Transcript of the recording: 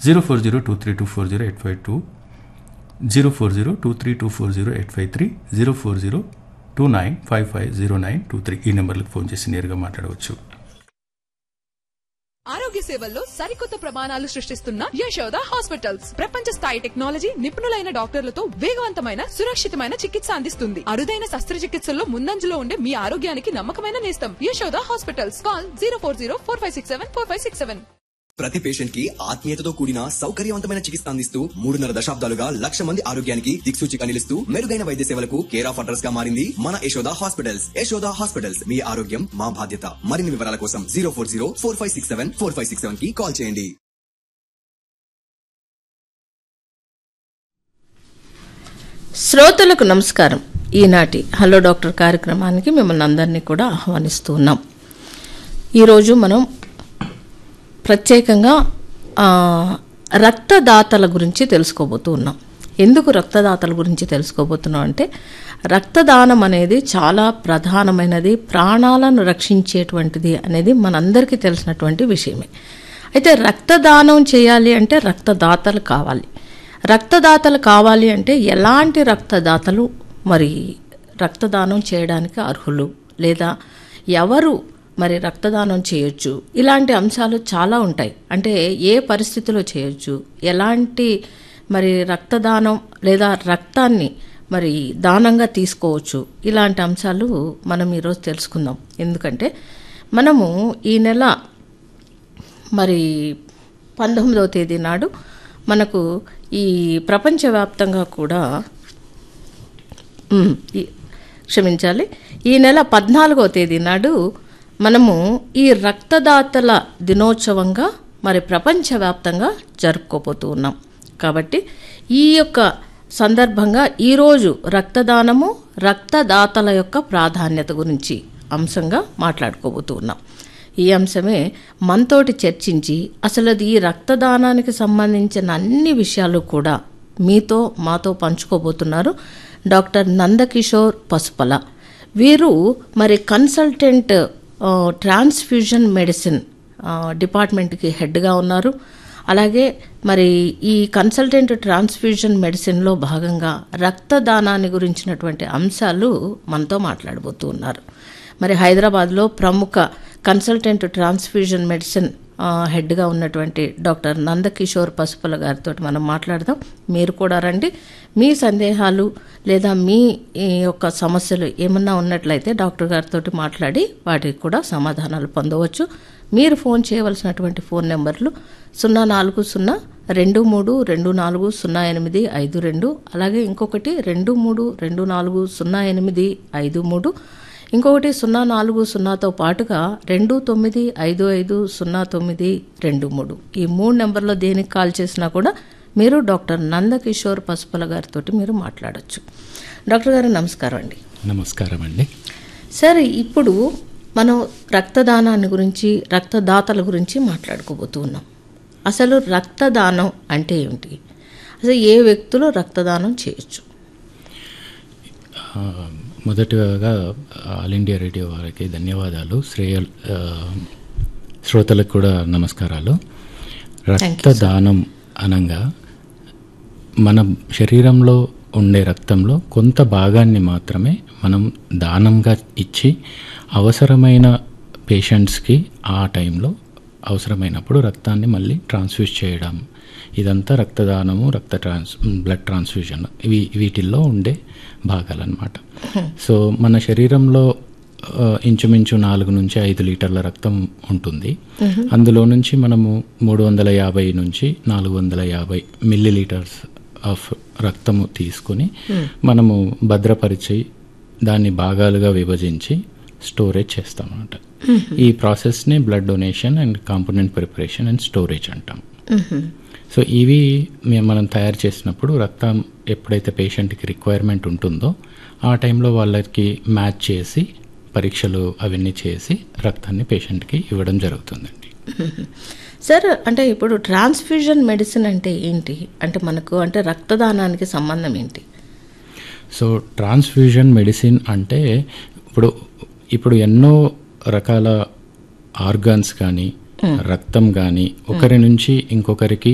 zero four zero two three two four zero eight five two zero four zero two three two four zero eight five three zero four zero two nine five five zero nine two three ఈ నెంబర్లకు phone చేసి నేరుగా మాట్లాడవచ్చు ఆరోగ్య సేవల్లో సరికొత్త ప్రమాణాలు సృష్టిస్తున్న Yashoda hospitals ప్రపంచ స్థాయి టెక్నాలజీ నిపుణులైన డాక్టర్లతో వేగవంతమైన సురక్షితమైన చికిత్స అందిస్తుంది అరుదైన శస్త్రచికిత్సల్లో ముందంజలో ఉండే మీ ఆరోగ్యానికి నమ్మకమైన నేస్తం Yashoda hospitals call zero four zero four five six seven four five six seven ప్రతి పేషెంట్ కి ఆత్మీయతతో కూడిన సౌకర్యవంతమైన చికిత్స అందిస్తూ మూడున్నర దశాబ్దాలుగా లక్ష మంది ఆరోగ్యానికి దిక్సూచిగా నిలుస్తూ మెరుగైన వైద్య సేవలకు కేర్ ఆఫ్ అడ్రస్ గా మారింది మన యశోద హాస్పిటల్స్ యశోద హాస్పిటల్స్ మీ ఆరోగ్యం మా బాధ్యత మరిన్ని వివరాల కోసం zero four zero four five six seven four five six seven కి కాల్ చేయండి శ్రోతలకు నమస్కారం ఈనాటి హలో డాక్టర్ కార్యక్రమానికి మిమ్మల్ని అందరినీ కూడా ఆహ్వానిస్తూ ఉన్నాం ఈరోజు మనం ప్రత్యేకంగా ఆ, రక్తదాతల గురించి తెలుసుకోబోతూ ఉన్నాం ఎందుకు రక్తదాతల గురించి తెలుసుకోబోతున్నాం అంటే రక్తదానం అనేది చాలా ప్రధానమైనది ప్రాణాలను రక్షించేటువంటిది అనేది మనందరికీ తెలిసినటువంటి విషయమే అయితే రక్తదానం చేయాలి అంటే రక్తదాతలు కావాలి రక్తదాతలు కావాలి అంటే ఎలాంటి రక్తదాతలు మరి రక్తదానం చేయడానికి అర్హులు లేదా ఎవరు మరి రక్తదానం చేయొచ్చు ఇలాంటి అంశాలు చాలా ఉంటాయి అంటే ఏ పరిస్థితిలో చేయొచ్చు ఎలాంటి మరి రక్తదానం లేదా రక్తాన్ని మరి దానంగా తీసుకోవచ్చు ఇలాంటి అంశాలు మనం ఈరోజు తెలుసుకుందాం ఎందుకంటే మనము ఈ నెల మరి పంతొమ్మిదవ తేదీ నాడు మనకు ఈ ప్రపంచవ్యాప్తంగా కూడా ఉమ్, ఈ- క్షమించాలి ఈ నెల పద్నాలుగవ తేదీ నాడు మనము ఈ రక్తదాతల దినోత్సవంగా మరి ప్రపంచవ్యాప్తంగా జరుపుకోబోతూ ఉన్నాం కాబట్టి ఈ యొక్క సందర్భంగా ఈరోజు రక్తదానము రక్తదాతల యొక్క ప్రాధాన్యత గురించి అంశంగా మాట్లాడుకోబోతూ ఉన్నాం ఈ అంశమే మనతోటి చర్చించి అసలు అది ఈ రక్తదానానికి సంబంధించిన అన్ని విషయాలు కూడా మీతో మాతో పంచుకోబోతున్నారు డాక్టర్ నందకిషోర్ పసుపల వీరు మరి కన్సల్టెంట్ ఆ, ట్రాన్స్ఫ్యూజన్ మెడిసిన్ ఆ, డిపార్ట్మెంట్కి హెడ్గా ఉన్నారు అలాగే మరి ఈ కన్సల్టెంట్ ట్రాన్స్ఫ్యూజన్ మెడిసిన్లో భాగంగా రక్తదానాన్ని గురించినటువంటి అంశాలు మనతో మాట్లాడబోతూ ఉన్నారు మరి హైదరాబాద్లో ప్రముఖ కన్సల్టెంట్ ట్రాన్స్ఫ్యూజన్ మెడిసిన్ ఆ, హెడ్గా ఉన్నటువంటి డాక్టర్ నందకిషోర్ పసుపుల గారితో మనం మాట్లాడదాం మీరు కూడా రండి మీ సందేహాలు లేదా మీ ఈ యొక్క సమస్యలు ఏమన్నా ఉన్నట్లయితే డాక్టర్ గారితో మాట్లాడి వాటికి కూడా సమాధానాలు పొందవచ్చు మీరు ఫోన్ చేయవలసినటువంటి ఫోన్ నెంబర్లు సున్నా నాలుగు సున్నా రెండు మూడు రెండు నాలుగు సున్నా ఎనిమిది ఐదు రెండు అలాగే ఇంకొకటి రెండు మూడు రెండు నాలుగు సున్నా ఎనిమిది ఐదు మూడు ఇంకొకటి సున్నా నాలుగు సున్నాతో పాటుగా రెండు తొమ్మిది ఐదు ఐదు సున్నా తొమ్మిది రెండు మూడు ఈ మూడు నెంబర్లో దేనికి కాల్ చేసినా కూడా మీరు డాక్టర్ నందకిషోర్ పసుపల గారితో మీరు మాట్లాడొచ్చు డాక్టర్ గారు నమస్కారం అండి నమస్కారం అండి సరే ఇప్పుడు మనం రక్తదానాన్ని గురించి రక్తదాతల గురించి మాట్లాడుకోబోతూ ఉన్నాం అసలు రక్తదానం అంటే ఏమిటి అసలు ఏ వ్యక్తులు రక్తదానం చేయొచ్చు ఆ, మొదటగా ఆల్ ఇండియా రేడియో వారికి ధన్యవాదాలు శ్రేయ ఆ, శ్రోతలకు కూడా నమస్కారాలు రక్తదానం అనంగా మన శరీరంలో ఉండే రక్తంలో కొంత భాగాన్ని మాత్రమే మనం దానంగా ఇచ్చి అవసరమైన పేషెంట్స్కి ఆ టైంలో అవసరమైనప్పుడు రక్తాన్ని మళ్ళీ ట్రాన్స్ఫ్యూజ్ చేయడం ఇదంతా రక్తదానము రక్త ట్రాన్స్ బ్లడ్ ట్రాన్స్ఫ్యూజన్ ఇవి వీటిల్లో ఉండే భాగాలన్నమాట సో మన శరీరంలో ఆ, ఇంచుమించు నాలుగు నుంచి ఐదు లీటర్ల రక్తం ఉంటుంది అందులో నుంచి మనము మూడు వందల యాభై నుంచి నాలుగు వందల యాభై మిల్లీ లీటర్స్ ఆఫ్ రక్తము తీసుకొని మనము భద్రపరిచి దాన్ని భాగాలుగా విభజించి స్టోరేజ్ చేస్తాం అన్నమాట ఈ ప్రాసెస్ని blood donation and component preparation and storage అంటాం సో ఇవి మేము మనం తయారు చేసినప్పుడు రక్తం ఎప్పుడైతే పేషెంట్కి రిక్వైర్మెంట్ ఉంటుందో ఆ టైంలో వాళ్ళకి మ్యాచ్ చేసి పరీక్షలు అవన్నీ చేసి రక్తాన్ని పేషెంట్కి ఇవ్వడం జరుగుతుందండి సార్ అంటే ఇప్పుడు ట్రాన్స్ఫ్యూజన్ మెడిసిన్ అంటే ఏంటి అంటే మనకు అంటే రక్తదానానికి సంబంధం ఏంటి సో ట్రాన్స్ఫ్యూజన్ మెడిసిన్ అంటే ఇప్పుడు ఇప్పుడు ఎన్నో రకాల ఆర్గాన్స్ కానీ రక్తం కానీ ఒకరి నుంచి ఇంకొకరికి